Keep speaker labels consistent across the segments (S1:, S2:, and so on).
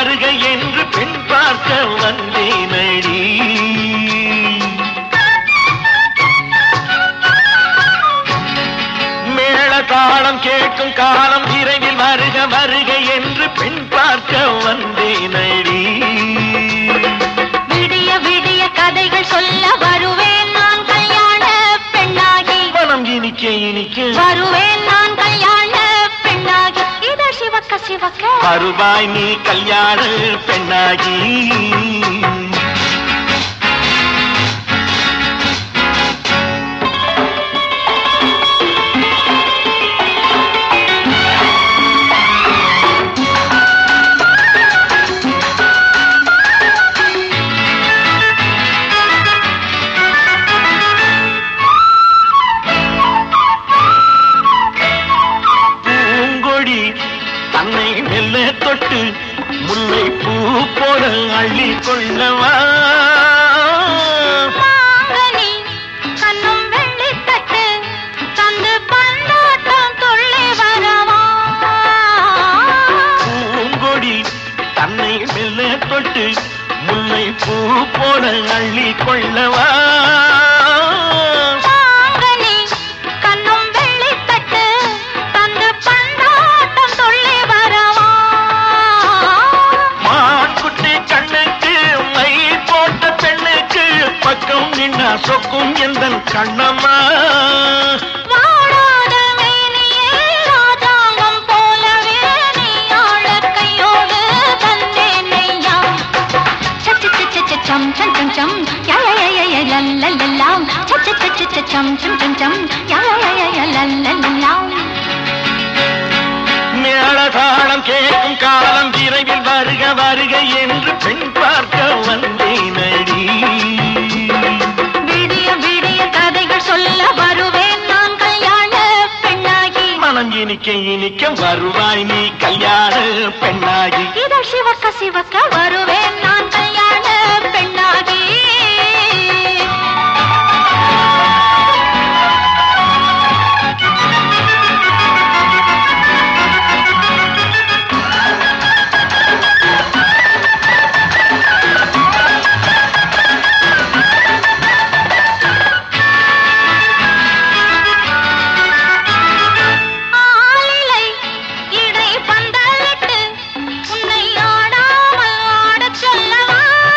S1: வருக என்று பெண் பார்க்க வந்தேனடி மேள தாளம் கேட்கும் காலம் விரைவில் வருக வருக என்று பெண் பார்க்க வந்தேனடி
S2: விடிய விடிய கதைகள் சொல்ல வருவேன் நான் கல்யாண பெண்ணாகி
S1: மனம் இனிக்க இனிக்க
S2: வருவேன் நான் கல்யாண பெண்ணாகி இதழ் சிவக்க சிவக்க
S1: வருவாய் நீ கல்யாண பெண்ணாகி பூங்கொடி தன்னை மெல்ல தொட்டு முல்லை பூ போல அள்ளி கொள்ளவா
S2: மாங்கனி கண்ணும் வெள்ளித்தட்டு தந்து பந்தாட்டம் துள்ளி வரவா
S1: பூங்கொடி தன்னை மெல்ல தொட்டு முல்லை பூ போல அள்ளி கொள்ளவா
S2: மாங்கனி கண்ணும் வெள்ளித்தட்டு தந்து பந்தாட்டம் துள்ளி வரவா
S1: மான்குட்டி கண்ணுக்கு மை போட்ட பெண்ணுக்கு பக்கம் நின்னா சொக்கும் எந்த கண்ணம்மா
S2: வாடாத மேனியே ராஜாங்கம் போலவே நீ ஆளக் கையோடு தந்தேன் நெய்யா. சச்சு சச்சு சச்சு சம் சம் சம் சம் யா யா யா யா யா லல்லல்லாம். சச்சு சச்சு சச்சு சம் சம் சம் சம் யா யா யா யா யா லல்லல்லாம்.
S1: மேளதாளம் கேட்கும் காலம் விரைவில் வருக வருக என்று பெண் பார்க்க வந்தேனடி
S2: விடிய விடிய கதைகள் சொல்ல வருவேன் நான் கல்யாண பெண்ணாகி
S1: மனம் இனிக்க இனிக்க வருவாய் நீ கல்யாண பெண்ணாகி
S2: இதழ் சிவக்க சிவக்க வருவேன் நான் கல்யாண பெண்ணாகி ஆலிலை இடை பந்தலிட்டு உன்னை ஆடாமல் ஆடச் சொல்லவா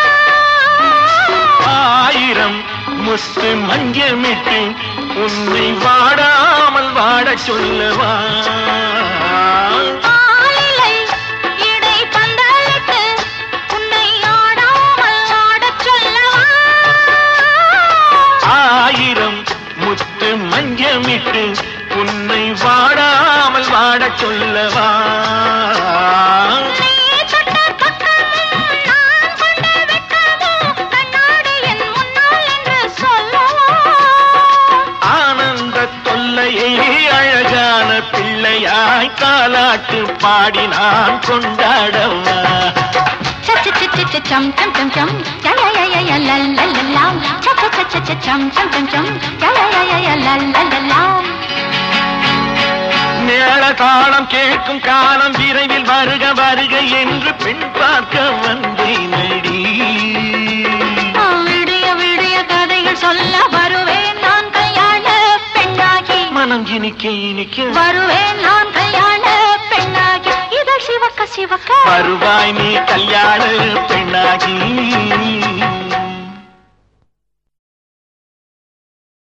S1: ஆயிரம் முத்து மஞ்சமிட்டு உன்னை வாடாமல் வாடச் சொல்லவா
S2: ஆலிலை இடை பந்தலிட்டு உன்னை ஆடாமல் ஆடச் சொல்லவா
S1: ஆயிரம் முத்து மஞ்சமிட்டு உன்னை வாடாமல் வாடச் சொல்லவா
S2: நீ தொட்ட பக்கமும் நான் கொண்ட வெட்கமும் கண்ணாடி என் முன்னால் என்று சொல்லவா
S1: ஆனந்த தொல்லையை அழகான பிள்ளையாய் காலாட்டு பாடி நான் கொண்டாடவா
S2: சச்ச சச்ச சச்ச சம் சம் சம் சம் யா யா யா யா யா லல் லல் லல் லாம் சச்ச சச்ச சச்ச சம் சம் சம் சம் யா யா யா யா யா லல் லல் லல் லாம்
S1: மேள தாளம் கேட்கும் காலம் விரைவில் வருக வருக என்று பெண் பார்க்க வந்தேனடி
S2: விடிய விடிய கதைகள் சொல்ல வருவேன் நான் கல்யாண பெண்ணாகி
S1: மனம் இனிக்க இனிக்க
S2: வருவேன் நான் கல்யாண பெண்ணாகி இதழ் சிவக்க சிவக்க
S1: வருவாய் நீ கல்யாண பெண்ணாகி